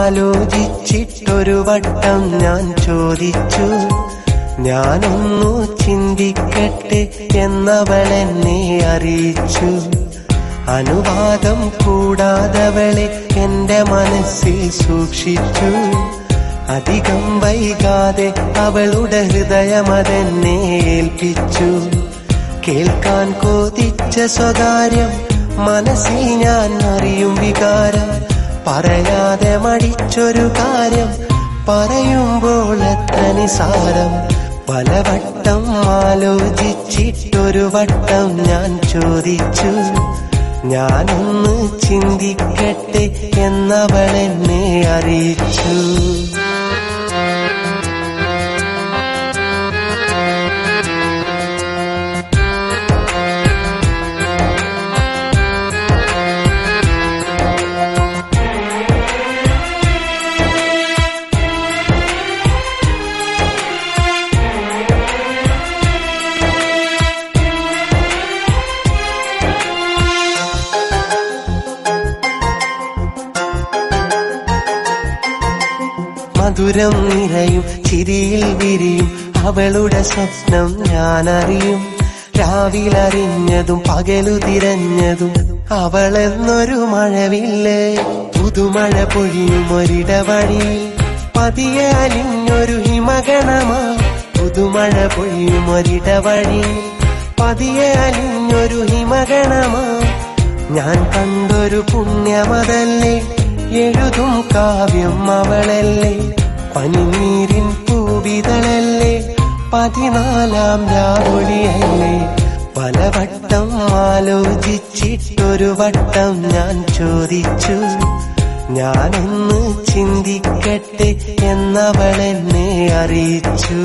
ആലോചിച്ചിട്ടൊരു വട്ടം ഞാൻ ചോദിച്ചു ഞാനൊന്നു ചിന്തിക്കട്ടെ എന്നവളെന്നെ അറിയിച്ചു അനുവാദം കൂടാതവളെ എന്റെ മനസ്സിൽ സൂക്ഷിച്ചു അധികം വൈകാതെ അവളുടെ ഹൃദയമതെന്നെ ഏൽപ്പിച്ചു കേൾക്കാൻ കൊതിച്ച സ്വകാര്യം മനസ്സിൽ ഞാൻ അറിയും വികാരം പറയാതെ മടിച്ചൊരു കാര്യം പറയുമ്പോൾ എത്ര നിസാരം പലവട്ടം ആലോചിച്ചിട്ടൊരു വട്ടം ഞാൻ ചോദിച്ചു ഞാനൊന്ന് ചിന്തിക്കട്ടെ എന്നവളെന്നെ അറിയിച്ചു മധുരം നിറയും ചിരിയിൽ വിരിയും അവളുടെ സ്വപ്നം ഞാൻ അറിയും രാവിലറിഞ്ഞതും പകലു തിരഞ്ഞതും അവളെന്നൊരു മഴവില്ലേ പുതുമഴ പൊഴിയും ഒരിടവഴി പതിയെ അലിഞ്ഞൊരു ഹിമഗണമാ പുതുമഴ പൊഴിയും ഒരിടവഴി പതിയെ അലിഞ്ഞൊരു ഹിമഗണമാ ഞാൻ കണ്ടൊരു പുണ്യമതല്ലേ എഴുതും കാവ്യം അവളല്ലേ പനിനീരിൻ പൂവിതളല്ലേ പതിനാലാം രാവൊളിയല്ലേ പലവട്ടം ആലോചിച്ചിട്ടൊരു വട്ടം ഞാൻ ചോദിച്ചു ഞാനൊന്ന് ചിന്തിക്കട്ടെ എന്നവളെന്നെ അറിയിച്ചു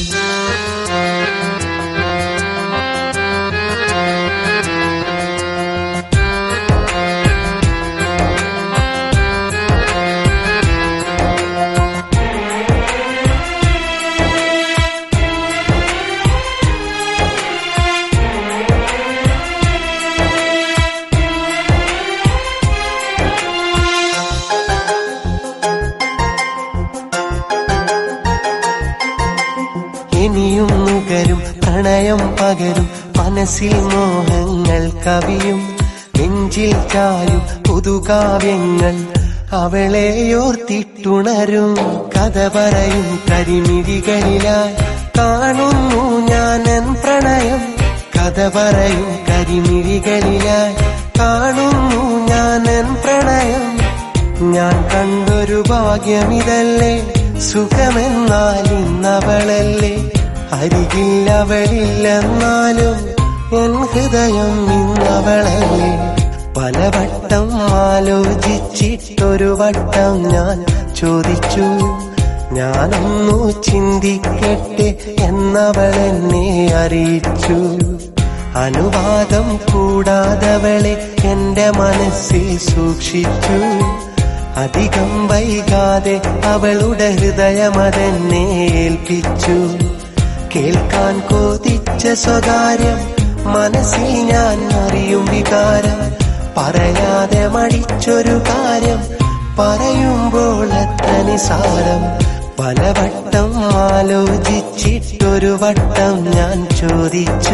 ഇനിയും നുകരും പ്രണയം പകരും മനസ്സിൽ മോഹങ്ങൾ കവിയും നെഞ്ചിൽ ചായും പുതുകാവ്യങ്ങൾ അവളെയോർത്തിട്ടുണരും കഥ പറയും കരിമിഴികളിലായി കാണുന്നു ഞാനൻ പ്രണയം കഥ പറയും കരിമിഴികളിലായി കാണുന്നു ഞാനൻ പ്രണയം ഞാൻ കണ്ടൊരു ഭാഗ്യമിതല്ലേ സുഖമെന്നാൽ ഇന്നവളല്ലേ അരികിൽ അവളില്ലെന്നാലും എൻ ഹൃദയം ഇന്നവളല്ലേ പലവട്ടം ആലോചിച്ചിട്ടൊരു വട്ടം ഞാൻ ചോദിച്ചു ഞാനൊന്നു ചിന്തിക്കട്ടെ എന്നവളെന്നെ അറിയിച്ചു അനുവാദം കൂടാതവളെ എന്റെ മനസ്സിൽ സൂക്ഷിച്ചു അധികം വൈകാതെ അവളുടെ ഹൃദയമതെന്നെ ഏൽപ്പിച്ചു കേൾക്കാൻ കൊതിച്ച സ്വകാര്യം മനസ്സിൽ ഞാൻ അറിയും വികാരം പറയാതെ മടിച്ചൊരു കാര്യം പറയുമ്പോൾ എത്ര നിസാരം പലവട്ടം ആലോചിച്ചിട്ടൊരു വട്ടം ഞാൻ ചോദിച്ചു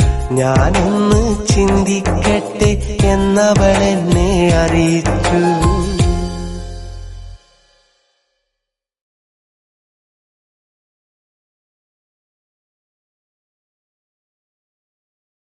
ഞാനൊന്ന് ചിന്തിക്കട്ടെ എന്നവളെന്നെ അറിയിച്ചു